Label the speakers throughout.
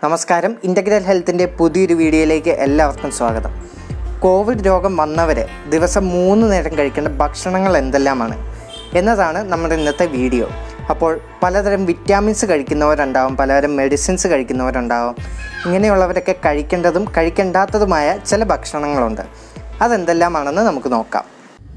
Speaker 1: നമസ്കാരം ഇൻ്റഗ്രൽ ഹെൽത്തിൻ്റെ പുതിയൊരു വീഡിയോയിലേക്ക് എല്ലാവർക്കും സ്വാഗതം കോവിഡ് രോഗം വന്നവർ ദിവസം മൂന്ന് നേരം കഴിക്കേണ്ട ഭക്ഷണങ്ങൾ എന്തെല്ലാമാണ് എന്നതാണ് നമ്മുടെ ഇന്നത്തെ വീഡിയോ അപ്പോൾ പലതരം വിറ്റാമിൻസ് കഴിക്കുന്നവരുണ്ടാവും പലതരം മെഡിസിൻസ് കഴിക്കുന്നവരുണ്ടാവും ഇങ്ങനെയുള്ളവരൊക്കെ കഴിക്കേണ്ടതും കഴിക്കേണ്ടാത്തതുമായ ചില ഭക്ഷണങ്ങളുണ്ട് അതെന്തെല്ലാമാണെന്ന് നമുക്ക് നോക്കാം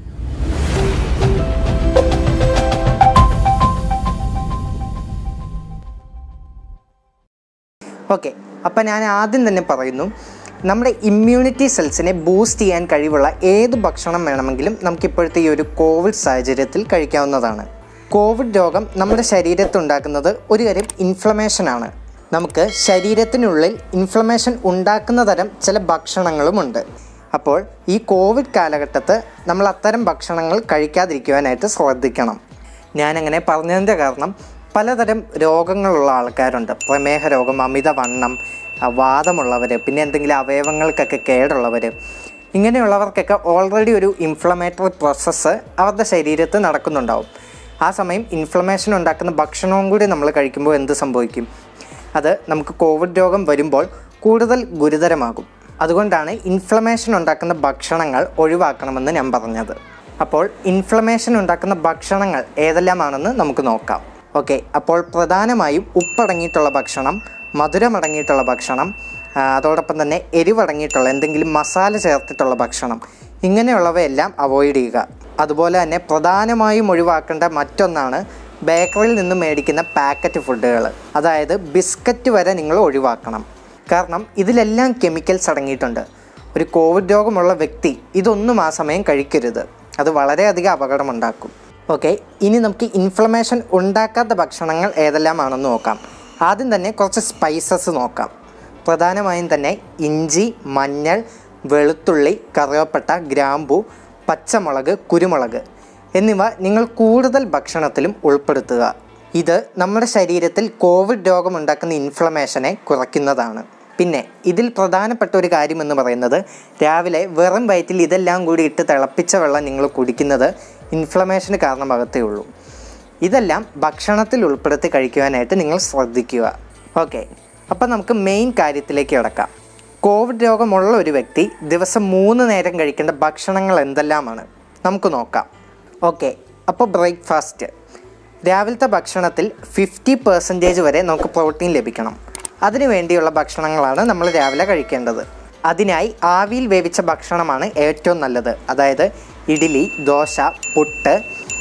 Speaker 1: ഓക്കെ അപ്പം ഞാൻ ആദ്യം തന്നെ പറയുന്നു നമ്മുടെ ഇമ്മ്യൂണിറ്റി സെൽസിനെ ബൂസ്റ്റ് ചെയ്യാൻ കഴിവുള്ള ഏത് ഭക്ഷണം വേണമെങ്കിലും നമുക്ക് ഇപ്പോഴത്തെ ഈ ഒരു കോവിഡ് സാഹചര്യത്തിൽ കഴിക്കാവുന്നതാണ് കോവിഡ് രോഗം നമ്മുടെ ശരീരത്തുണ്ടാക്കുന്നത് ഒരു തരം ഇൻഫ്ലമേഷനാണ് നമുക്ക് ശരീരത്തിനുള്ളിൽ ഇൻഫ്ലമേഷൻ ഉണ്ടാക്കുന്ന തരം ചില ഭക്ഷണങ്ങളുമുണ്ട് അപ്പോൾ ഈ കോവിഡ് കാലഘട്ടത്ത് നമ്മൾ അത്തരം ഭക്ഷണങ്ങൾ കഴിക്കാതിരിക്കുവാനായിട്ട് ശ്രദ്ധിക്കണം ഞാനങ്ങനെ പറഞ്ഞതിൻ്റെ കാരണം പലതരം രോഗങ്ങളുള്ള ആൾക്കാരുണ്ട് പ്രമേഹ രോഗം അമിതവണ്ണം ആ, വാദമുള്ളവർ പിന്നെ എന്തെങ്കിലും അവയവങ്ങൾക്കൊക്കെ കേടുള്ളവർ ഇങ്ങനെയുള്ളവർക്കൊക്കെ ഓൾറെഡി ഒരു ഇൻഫ്ലമേറ്ററി പ്രോസസ്സ് അവരുടെ ശരീരത്തിൽ നടക്കുന്നുണ്ടാവും ആ സമയം ഇൻഫ്ലമേഷൻ ഉണ്ടാക്കുന്ന ഭക്ഷണവും കൂടി നമ്മൾ കഴിക്കുമ്പോൾ എന്ത് സംഭവിക്കും അത് നമുക്ക് കോവിഡ് രോഗം വരുമ്പോൾ കൂടുതൽ ഗുരുതരമാകും അതുകൊണ്ടാണ് ഇൻഫ്ലമേഷൻ ഉണ്ടാക്കുന്ന ഭക്ഷണങ്ങൾ ഒഴിവാക്കണമെന്ന് ഞാൻ പറഞ്ഞത് അപ്പോൾ ഇൻഫ്ലമേഷൻ ഉണ്ടാക്കുന്ന ഭക്ഷണങ്ങൾ ഏതെല്ലാമാണെന്ന് നമുക്ക് നോക്കാം ഓക്കെ അപ്പോൾ പ്രധാനമായും ഉപ്പടങ്ങിയിട്ടുള്ള ഭക്ഷണം മധുരമടങ്ങിയിട്ടുള്ള ഭക്ഷണം ആ, അതോടൊപ്പം തന്നെ എരിവടങ്ങിയിട്ടുള്ള എന്തെങ്കിലും മസാല ചേർത്തിട്ടുള്ള ഭക്ഷണം ഇങ്ങനെയുള്ളവയെല്ലാം അവോയ്ഡ് ചെയ്യുക അതുപോലെ തന്നെ പ്രധാനമായും ഒഴിവാക്കേണ്ട മറ്റൊന്നാണ് ബേക്കറിയിൽ നിന്ന് മേടിക്കുന്ന പാക്കറ്റ് ഫുഡുകൾ അതായത് ബിസ്ക്കറ്റ് വരെ നിങ്ങൾ ഒഴിവാക്കണം കാരണം ഇതിലെല്ലാം കെമിക്കൽസ് അടങ്ങിയിട്ടുണ്ട് ഒരു കോവിഡ് രോഗമുള്ള വ്യക്തി ഇതൊന്നും ആ സമയം കഴിക്കരുത് അത് വളരെയധികം അപകടമുണ്ടാക്കും ഓക്കെ ഇനി നമുക്ക് ഇൻഫ്ലമേഷൻ ഉണ്ടാക്കാത്ത ഭക്ഷണങ്ങൾ ഏതെല്ലാമാണെന്ന് നോക്കാം ആദ്യം തന്നെ കുറച്ച് സ്പൈസസ് നോക്കാം പ്രധാനമായും തന്നെ ഇഞ്ചി മഞ്ഞൾ വെളുത്തുള്ളി കറുവപ്പട്ട ഗ്രാമ്പു പച്ചമുളക് കുരുമുളക് എന്നിവ നിങ്ങൾ കൂടുതൽ ഭക്ഷണത്തിലും ഉൾപ്പെടുത്തുക ഇത് നമ്മുടെ ശരീരത്തിൽ കോവിഡ് രോഗമുണ്ടാക്കുന്ന ഇൻഫ്ലമേഷനെ കുറയ്ക്കുന്നതാണ് പിന്നെ ഇതിൽ പ്രധാനപ്പെട്ട ഒരു കാര്യം എന്ന് പറയുന്നത് രാവിലെ വെറും വയറ്റിൽ ഇതെല്ലാം കൂടി ഇട്ട് തിളപ്പിച്ച വെള്ളം നിങ്ങൾ കുടിക്കുന്നത് ഇൻഫ്ലമേഷന് കാരണമാകത്തേ ഉള്ളൂ ഇതെല്ലാം ഭക്ഷണത്തിൽ ഉൾപ്പെടുത്തി കഴിക്കുവാനായിട്ട് നിങ്ങൾ ശ്രദ്ധിക്കുക ഓക്കെ അപ്പം നമുക്ക് മെയിൻ കാര്യത്തിലേക്ക് കിടക്കാം കോവിഡ് രോഗമുള്ള ഒരു വ്യക്തി ദിവസം മൂന്ന് നേരം കഴിക്കേണ്ട ഭക്ഷണങ്ങൾ എന്തെല്ലാമാണ് നമുക്ക് നോക്കാം ഓക്കെ അപ്പോൾ ബ്രേക്ക്ഫാസ്റ്റ് രാവിലത്തെ ഭക്ഷണത്തിൽ ഫിഫ്റ്റി പെർസെൻറ്റേജ് വരെ നമുക്ക് പ്രോട്ടീൻ ലഭിക്കണം അതിനു വേണ്ടിയുള്ള ഭക്ഷണങ്ങളാണ് നമ്മൾ രാവിലെ കഴിക്കേണ്ടത് അതിനായി ആവിയിൽ വേവിച്ച ഭക്ഷണമാണ് ഏറ്റവും നല്ലത് അതായത് ഇഡ്ഡലി ദോശ പുട്ട്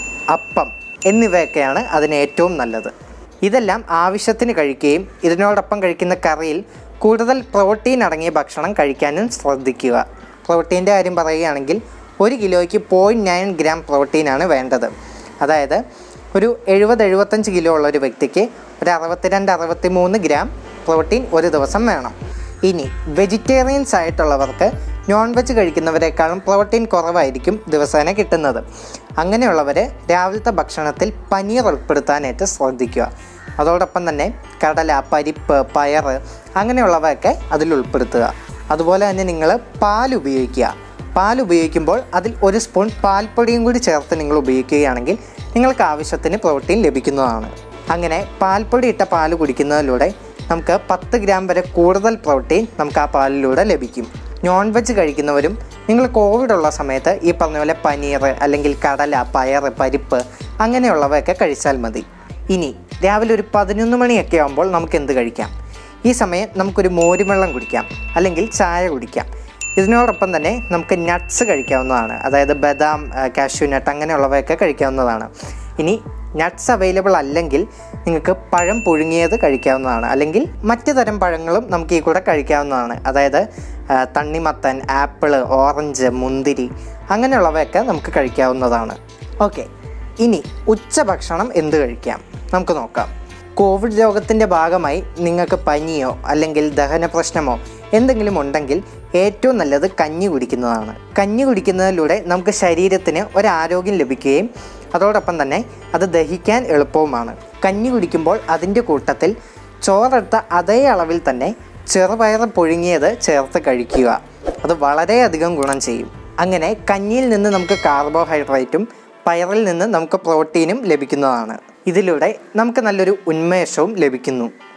Speaker 1: അപ്പം എന്നിവയൊക്കെയാണ് അതിന് ഏറ്റവും നല്ലത് ഇതെല്ലാം ആവശ്യത്തിന് കഴിക്കുകയും ഇതിനോടൊപ്പം കഴിക്കുന്ന കറിയിൽ കൂടുതൽ പ്രോട്ടീൻ അടങ്ങിയ ഭക്ഷണം കഴിക്കാനും ശ്രദ്ധിക്കുക പ്രോട്ടീൻ്റെ കാര്യം പറയുകയാണെങ്കിൽ ഒരു കിലോയ്ക്ക് പോയിൻറ്റ് നയൻ ഗ്രാം പ്രോട്ടീനാണ് വേണ്ടത് അതായത് ഒരു എഴുപത് എഴുപത്തഞ്ച് കിലോ ഉള്ള ഒരു വ്യക്തിക്ക് ഒരു അറുപത്തിരണ്ട് അറുപത്തി മൂന്ന് ഗ്രാം പ്രോട്ടീൻ ഒരു ദിവസം വേണം ഇനി വെജിറ്റേറിയൻസ് ആയിട്ടുള്ളവർക്ക് നോൺ വെജ് കഴിക്കുന്നവരെക്കാളും പ്രോട്ടീൻ കുറവായിരിക്കും ദിവസേന കിട്ടുന്നത് അങ്ങനെയുള്ളവർ രാവിലത്തെ ഭക്ഷണത്തിൽ പനീർ ഉൾപ്പെടുത്താനായിട്ട് ശ്രദ്ധിക്കുക അതോടൊപ്പം തന്നെ കടല പരിപ്പ് പയർ അങ്ങനെയുള്ളവയൊക്കെ അതിൽ ഉൾപ്പെടുത്തുക അതുപോലെ തന്നെ നിങ്ങൾ പാൽ ഉപയോഗിക്കുക പാൽ ഉപയോഗിക്കുമ്പോൾ അതിൽ ഒരു സ്പൂൺ പാൽപ്പൊടിയും കൂടി ചേർത്ത് നിങ്ങൾ ഉപയോഗിക്കുകയാണെങ്കിൽ നിങ്ങൾക്ക് ആവശ്യത്തിന് പ്രോട്ടീൻ ലഭിക്കുന്നതാണ് അങ്ങനെ പാൽപ്പൊടി ഇട്ട പാൽ കുടിക്കുന്നതിലൂടെ നമുക്ക് പത്ത് ഗ്രാം വരെ കൂടുതൽ പ്രോട്ടീൻ നമുക്ക് ആ പാലിലൂടെ ലഭിക്കും നോൺ വെജ് കഴിക്കുന്നവരും നിങ്ങൾ കോവിഡ് ഉള്ള സമയത്ത് ഈ പറഞ്ഞ പോലെ പനീർ അല്ലെങ്കിൽ കടല പയർ പരിപ്പ് അങ്ങനെയുള്ളവയൊക്കെ കഴിച്ചാൽ മതി ഇനി രാവിലെ ഒരു പതിനൊന്ന് മണിയൊക്കെ ആകുമ്പോൾ നമുക്ക് എന്ത് കഴിക്കാം ഈ സമയം നമുക്കൊരു മോരുവെള്ളം കുടിക്കാം അല്ലെങ്കിൽ ചായ കുടിക്കാം ഇതിനോടൊപ്പം തന്നെ നമുക്ക് നട്ട്സ് കഴിക്കാവുന്നതാണ് അതായത് ബദാം കാഷ്യൂ നട്ട് അങ്ങനെയുള്ളവയൊക്കെ കഴിക്കാവുന്നതാണ് ഇനി നട്ട്സ് അവൈലബിൾ അല്ലെങ്കിൽ നിങ്ങൾക്ക് പഴം പുഴുങ്ങിയത് കഴിക്കാവുന്നതാണ് അല്ലെങ്കിൽ മറ്റു തരം പഴങ്ങളും നമുക്ക് ഈ കൂടെ കഴിക്കാവുന്നതാണ് അതായത് ആ, തണ്ണിമത്തൻ ആപ്പിള് ഓറഞ്ച് മുന്തിരി അങ്ങനെയുള്ളവയൊക്കെ നമുക്ക് കഴിക്കാവുന്നതാണ് ഓക്കെ ഇനി ഉച്ചഭക്ഷണം എന്ത് കഴിക്കാം നമുക്ക് നോക്കാം കോവിഡ് രോഗത്തിൻ്റെ ഭാഗമായി നിങ്ങൾക്ക് പനിയോ അല്ലെങ്കിൽ ദഹന പ്രശ്നമോ എന്തെങ്കിലും ഉണ്ടെങ്കിൽ ഏറ്റവും നല്ലത് കഞ്ഞി കുടിക്കുന്നതാണ് കഞ്ഞി കുടിക്കുന്നതിലൂടെ നമുക്ക് ശരീരത്തിന് ഒരാരോഗ്യം ലഭിക്കുകയും അതോടൊപ്പം തന്നെ അത് ദഹിക്കാൻ എളുപ്പവുമാണ് കഞ്ഞി കുടിക്കുമ്പോൾ അതിൻ്റെ കൂട്ടത്തിൽ ചോറെടുത്ത അതേ അളവിൽ തന്നെ ചെറുപയർ പുഴുങ്ങിയത് ചേർത്ത് കഴിക്കുക അത് വളരെയധികം ഗുണം ചെയ്യും അങ്ങനെ കഞ്ഞിയിൽ നിന്ന് നമുക്ക് കാർബോഹൈഡ്രേറ്റും പയറിൽ നിന്ന് നമുക്ക് പ്രോട്ടീനും ലഭിക്കുന്നതാണ് ഇതിലൂടെ നമുക്ക് നല്ലൊരു ഉന്മേഷവും ലഭിക്കുന്നു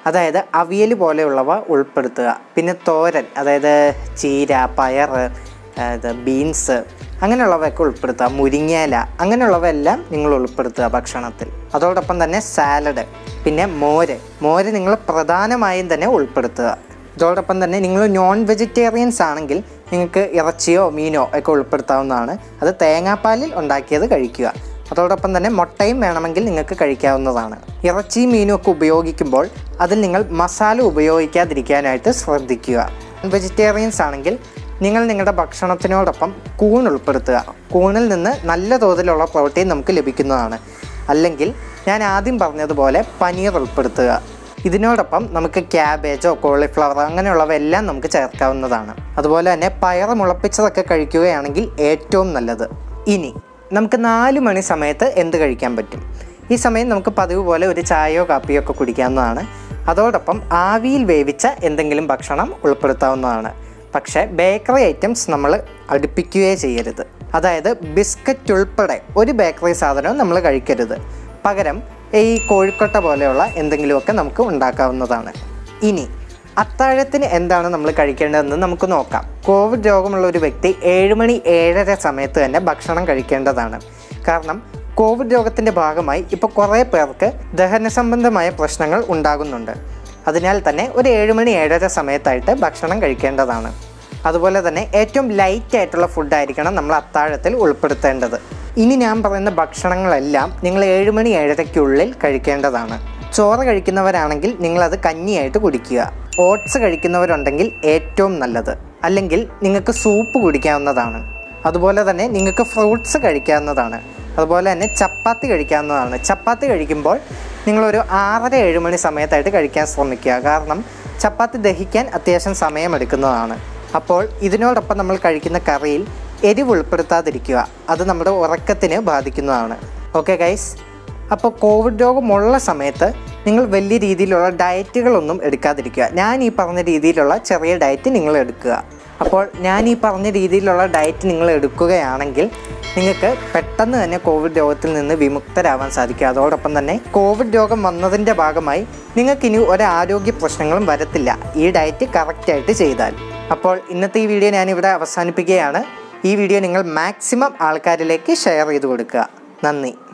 Speaker 1: അതായത് അവിയൽ പോലെയുള്ളവ ഉൾപ്പെടുത്തുക പിന്നെ തോരൻ അതായത് ചീര പയർ അതായത് ബീൻസ് അങ്ങനെയുള്ളവയൊക്കെ ഉൾപ്പെടുത്തുക മുരിങ്ങയില അങ്ങനെയുള്ളവയെല്ലാം നിങ്ങൾ ഉൾപ്പെടുത്തുക ഭക്ഷണത്തിൽ അതോടൊപ്പം തന്നെ സാലഡ് പിന്നെ മോര് മോര് നിങ്ങൾ പ്രധാനമായും തന്നെ ഉൾപ്പെടുത്തുക ഇതോടൊപ്പം തന്നെ നിങ്ങൾ നോൺ വെജിറ്റേറിയൻസ് ആണെങ്കിൽ നിങ്ങൾക്ക് ഇറച്ചിയോ മീനോ ഒക്കെ ഉൾപ്പെടുത്താവുന്നതാണ് അത് തേങ്ങാപ്പാലിൽ ഉണ്ടാക്കിയത് കഴിക്കുക അതോടൊപ്പം തന്നെ മുട്ടയും വേണമെങ്കിൽ നിങ്ങൾക്ക് കഴിക്കാവുന്നതാണ് ഇറച്ചിയും മീനും ഒക്കെ ഉപയോഗിക്കുമ്പോൾ അതിൽ നിങ്ങൾ മസാല ഉപയോഗിക്കാതിരിക്കാനായിട്ട് ശ്രദ്ധിക്കുക വെജിറ്റേറിയൻസ് ആണെങ്കിൽ നിങ്ങൾ നിങ്ങളുടെ ഭക്ഷണത്തിനോടൊപ്പം കൂൺ ഉൾപ്പെടുത്തുക കൂണിൽ നിന്ന് നല്ല തോതിലുള്ള പ്രോട്ടീൻ നമുക്ക് ലഭിക്കുന്നതാണ് അല്ലെങ്കിൽ ഞാൻ ആദ്യം പറഞ്ഞതുപോലെ പനീർ ഉൾപ്പെടുത്തുക ഇതിനോടൊപ്പം നമുക്ക് ക്യാബേജോ കോളിഫ്ലവർ അങ്ങനെയുള്ളവയെല്ലാം നമുക്ക് ചേർക്കാവുന്നതാണ് അതുപോലെ തന്നെ പയർ മുളപ്പിച്ചതൊക്കെ കഴിക്കുകയാണെങ്കിൽ ഏറ്റവും നല്ലത് ഇനി നമുക്ക് നാല് മണി സമയത്ത് എന്ത് കഴിക്കാൻ പറ്റും ഈ സമയം നമുക്ക് പതിവ് പോലെ ഒരു ചായയോ കാപ്പിയോ ഒക്കെ കുടിക്കാവുന്നതാണ് അതോടൊപ്പം ആവിയിൽ വേവിച്ച എന്തെങ്കിലും ഭക്ഷണം ഉൾപ്പെടുത്താവുന്നതാണ് പക്ഷേ ബേക്കറി ഐറ്റംസ് നമ്മൾ അടുപ്പിക്കുകയേ ചെയ്യരുത് അതായത് ബിസ്ക്കറ്റ് ഉൾപ്പെടെ ഒരു ബേക്കറി സാധനവും നമ്മൾ കഴിക്കരുത് പകരം ഈ കോഴിക്കൊട്ട പോലെയുള്ള എന്തെങ്കിലുമൊക്കെ നമുക്ക് ഉണ്ടാക്കാവുന്നതാണ് ഇനി അത്താഴത്തിന് എന്താണ് നമ്മൾ കഴിക്കേണ്ടതെന്ന് നമുക്ക് നോക്കാം കോവിഡ് രോഗമുള്ള ഒരു വ്യക്തി ഏഴ് മണി ഏഴര സമയത്ത് തന്നെ ഭക്ഷണം കഴിക്കേണ്ടതാണ് കാരണം കോവിഡ് രോഗത്തിൻ്റെ ഭാഗമായി ഇപ്പോൾ കുറേ പേർക്ക് ദഹന സംബന്ധമായ പ്രശ്നങ്ങൾ ഉണ്ടാകുന്നുണ്ട് അതിനാൽ തന്നെ ഒരു ഏഴ് മണി ഏഴര സമയത്തായിട്ട് ഭക്ഷണം കഴിക്കേണ്ടതാണ് അതുപോലെ തന്നെ ഏറ്റവും ലൈറ്റ് ആയിട്ടുള്ള ഫുഡായിരിക്കണം നമ്മൾ അത്താഴത്തിൽ ഉൾപ്പെടുത്തേണ്ടത് ഇനി ഞാൻ പറയുന്ന ഭക്ഷണങ്ങളെല്ലാം നിങ്ങൾ ഏഴ് മണി ഏഴരയ്ക്കുള്ളിൽ കഴിക്കേണ്ടതാണ് ചോറ് കഴിക്കുന്നവരാണെങ്കിൽ നിങ്ങളത് കഞ്ഞിയായിട്ട് കുടിക്കുക ഓട്സ് കഴിക്കുന്നവരുണ്ടെങ്കിൽ ഏറ്റവും നല്ലത് അല്ലെങ്കിൽ നിങ്ങൾക്ക് സൂപ്പ് കുടിക്കാവുന്നതാണ് അതുപോലെ തന്നെ നിങ്ങൾക്ക് ഫ്രൂട്ട്സ് കഴിക്കാവുന്നതാണ് അതുപോലെ തന്നെ ചപ്പാത്തി കഴിക്കാവുന്നതാണ് ചപ്പാത്തി കഴിക്കുമ്പോൾ നിങ്ങളൊരു ആറര ഏഴ് മണി സമയത്തായിട്ട് കഴിക്കാൻ ശ്രമിക്കുക കാരണം ചപ്പാത്തി ദഹിക്കാൻ അത്യാവശ്യം സമയമെടുക്കുന്നതാണ് അപ്പോൾ ഇതിനോടൊപ്പം നമ്മൾ കഴിക്കുന്ന കറിയിൽ എരിവ് ഉൾപ്പെടുത്താതിരിക്കുക അത് നമ്മുടെ ഉറക്കത്തിന് ബാധിക്കുന്നതാണ് ഓക്കെ ഗൈസ് അപ്പോൾ കോവിഡ് രോഗമുള്ള സമയത്ത് നിങ്ങൾ വലിയ രീതിയിലുള്ള ഡയറ്റുകളൊന്നും എടുക്കാതിരിക്കുക ഞാൻ ഈ പറഞ്ഞ രീതിയിലുള്ള ചെറിയ ഡയറ്റ് നിങ്ങൾ എടുക്കുക അപ്പോൾ ഞാൻ ഈ പറഞ്ഞ രീതിയിലുള്ള ഡയറ്റ് നിങ്ങൾ എടുക്കുകയാണെങ്കിൽ നിങ്ങൾക്ക് പെട്ടെന്ന് തന്നെ കോവിഡ് രോഗത്തിൽ നിന്ന് വിമുക്തരാവാൻ സാധിക്കും അതോടൊപ്പം തന്നെ കോവിഡ് രോഗം വന്നതിൻ്റെ ഭാഗമായി നിങ്ങൾക്കിനി ഒരു ആരോഗ്യ പ്രശ്നങ്ങളും വരത്തില്ല ഈ ഡയറ്റ് കറക്റ്റായിട്ട് ചെയ്താൽ അപ്പോൾ ഇന്നത്തെ ഈ വീഡിയോ ഞാനിവിടെ അവസാനിപ്പിക്കുകയാണ് ഈ വീഡിയോ നിങ്ങൾ മാക്സിമം ആൾക്കാരിലേക്ക് ഷെയർ ചെയ്ത് കൊടുക്കുക നന്ദി